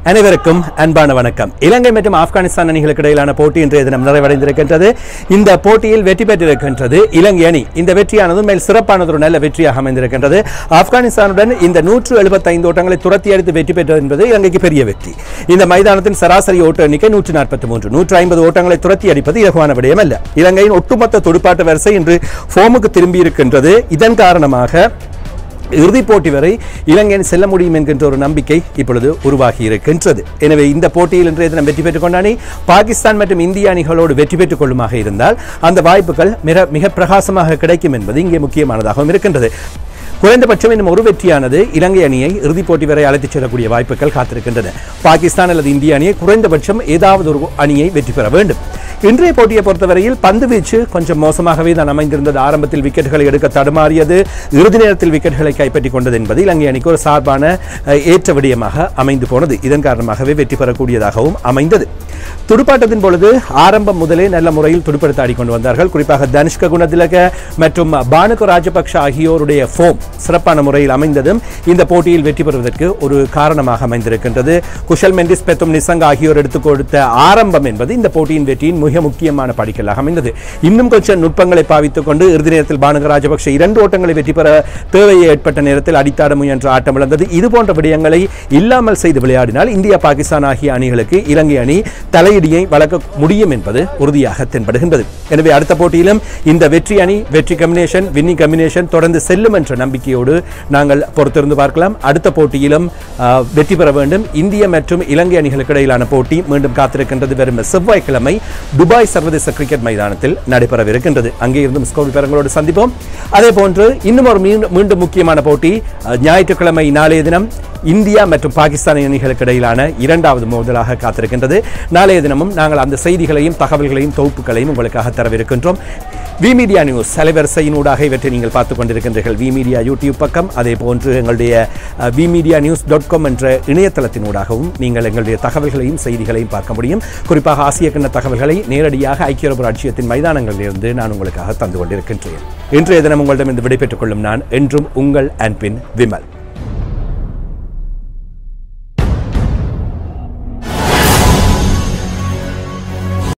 அனைவருக்கும் அன்பான வணக்கம் இலங்கை மற்றும் ஆப்கானிஸ்தான் அணிகளுக்கு இடையிலான போட்டி இன்றைய தினம் நிறைவடைந்திருக்கின்றது இந்த போட்டியில் வெற்றி பெற்றிருக்கின்றது இலங்கை அணி இந்த வெற்றியானது மேல் சிறப்பானது ஒரு நல்ல வெற்றியாக அமைந்திருக்கின்றது ஆப்கானிஸ்தானுடன் இந்த நூற்று எழுபத்தைந்து ஓட்டங்களை துரத்தி அடித்து வெற்றி பெற்றது என்பது இலங்கைக்கு பெரிய வெற்றி இந்த மைதானத்தின் சராசரி ஓட்ட எண்ணிக்கை நூற்று நாற்பத்தி மூன்று நூற்று ஐம்பது ஓட்டங்களை துரத்தி அடிப்பது இலகுவான விடயம் அல்ல இலங்கையின் ஒட்டுமொத்த துடுப்பாட்ட வரிசை இன்று ஃபோமுக்கு திரும்பி இருக்கின்றது இதன் காரணமாக இறுதிப் போட்டி வரை இலங்கையின் செல்ல முடியும் என்கின்ற ஒரு நம்பிக்கை இப்பொழுது உருவாகி இருக்கின்றது எனவே இந்த போட்டியில் இன்றைய தினம் வெற்றி பெற்றுக் கொண்ட அணி பாகிஸ்தான் மற்றும் இந்திய அணிகளோடு வெற்றி பெற்றுக் கொள்ளுமாக இருந்தால் அந்த வாய்ப்புகள் மிக மிக பிரகாசமாக கிடைக்கும் என்பது இங்கே முக்கியமானதாகவும் இருக்கின்றது குறைந்தபட்சம் இன்னும் ஒரு வெற்றியானது இலங்கை அணியை இறுதிப் போட்டி வரை அழைத்துச் செல்லக்கூடிய வாய்ப்புகள் காத்திருக்கின்றன பாகிஸ்தான் அல்லது இந்திய அணியை குறைந்தபட்சம் ஏதாவது ஒரு அணியை வெற்றி பெற வேண்டும் இன்றைய போட்டியை பொறுத்தவரையில் பந்து வீச்சு கொஞ்சம் மோசமாகவே தான் அமைந்திருந்தது ஆரம்பத்தில் விக்கெட்டுகளை எடுக்க தடுமாறியது இறுதி நேரத்தில் விக்கெட்டுகளை கைப்பற்றிக் கொண்டது என்பது இலங்கை அணிக்கு ஒரு சார்பான அஹ், ஏற்ற விடயமாக அமைந்து போனது இதன் காரணமாகவே வெற்றி பெறக்கூடியதாகவும் அமைந்தது துடுப்பாட்டத்தின் பொழுது ஆரம்பம் முதலே நல்ல முறையில் துடுப்படுத்த ஆடிக்கொண்டு வந்தார்கள் குறிப்பாக தனுஷ்க குணதிலக மற்றும் பானுக ராஜபக்ஷ ஆகியோருடைய ஃபோம் சிறப்பான முறையில் அமைந்ததும் இந்த போட்டியில் வெற்றி பெறுவதற்கு ஒரு காரணமாக அமைந்திருக்கின்றது குஷல் மெண்டிஸ் பெத்தும் நிசங் ஆகியோர் எடுத்துக் கொடுத்த ஆரம்பம் என்பது இந்த போட்டியின் வெற்றியின் மிக முக்கியமான படிக்கலாக அமைந்தது இன்னும் கொஞ்சம் நுட்பங்களை பாவித்துக் கொண்டு இறுதி நேரத்தில் பானுக ராஜபக்ஷ இரண்டு ஓட்டங்களை வெற்றி பெற தேவை ஏற்பட்ட நேரத்தில் அடித்தாட முயன்ற ஆட்டம் இழந்தது இது போன்ற விடயங்களை இல்லாமல் செய்து விளையாடினால் இந்தியா பாகிஸ்தான் ஆகிய அணிகளுக்கு இலங்கை அணி தலையிடியை வளர்க்க முடியும் என்பது உறுதியாக தென்படுகின்றது எனவே அடுத்த போட்டியிலும் இந்த வெற்றி அணி வெற்றி கம்பினேஷன் வின்னிங் கம்பினேஷன் தொடர்ந்து செல்லும் என்ற நம்பிக்கையோடு நாங்கள் பொறுத்திருந்து பார்க்கலாம் அடுத்த போட்டியிலும் ஆ, வெற்றி பெற வேண்டும் இந்திய மற்றும் இலங்கை அணிகளுக்கு இடையிலான போட்டி மீண்டும் காத்திருக்கின்றது வரும் செவ்வாய்க்கிழமை துபாய் சர்வதேச கிரிக்கெட் மைதானத்தில் நடைபெறவிருக்கின்றது அங்கே இருந்து ஸ்கோர் பெறங்களோடு சந்திப்போம் அதே போன்று இன்னும் ஒரு மீண்டும் மீண்டும் முக்கியமான போட்டி அஹ், ஞாயிற்றுக்கிழமை நாளைய தினம் இந்தியா மற்றும் பாகிஸ்தான் அணிகளுக்கு இடையிலான இரண்டாவது மோதலாக காத்திருக்கின்றது நாளைய தினமும் நாங்கள் அந்த செய்திகளையும் தகவல்களையும் தொகுப்புகளையும் உங்களுக்காக தரவிருக்கின்றோம் வி மீடியா நியூஸ் அலைவரிசையினூடாக இவற்றை நீங்கள் பார்த்துக் கொண்டிருக்கின்றீர்கள் வி மீடியா யூடியூப் பக்கம் அதே போன்று எங்களுடைய V media News dot com என்ற இணையதளத்தினூடாகவும் நீங்கள் எங்களுடைய தகவல்களையும் செய்திகளையும் பார்க்க முடியும் குறிப்பாக ஆசிய கிண்ண தகவல்களை நேரடியாக ஐக்கிய அரபு ராஜ்யத்தின் மைதானங்களிலிருந்து நான் உங்களுக்காக தந்து கொண்டிருக்கின்றேன் இன்றைய தினம் உங்களிடம் இந்த விடைபெற்றுக் கொள்ளும் நான் என்றும் உங்கள் அன்பின் விமல்